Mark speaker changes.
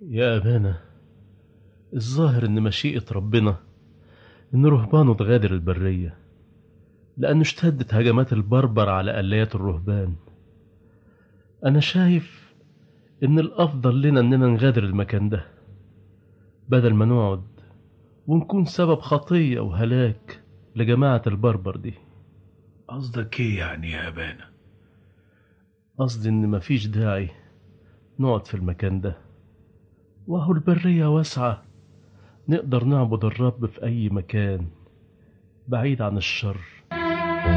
Speaker 1: يا أبانا الظاهر إن مشيئة ربنا إن رهبانه تغادر البرية لأنه اشتدت هجمات البربر على آليات الرهبان أنا شايف إن الأفضل لنا إننا نغادر المكان ده بدل ما نقعد ونكون سبب خطية وهلاك لجماعة البربر دي
Speaker 2: قصدك ايه يعني يا ابانا
Speaker 1: قصدي إن مفيش داعي نقعد في المكان ده وهو البرية واسعة نقدر نعبد الرب في أي مكان بعيد عن الشر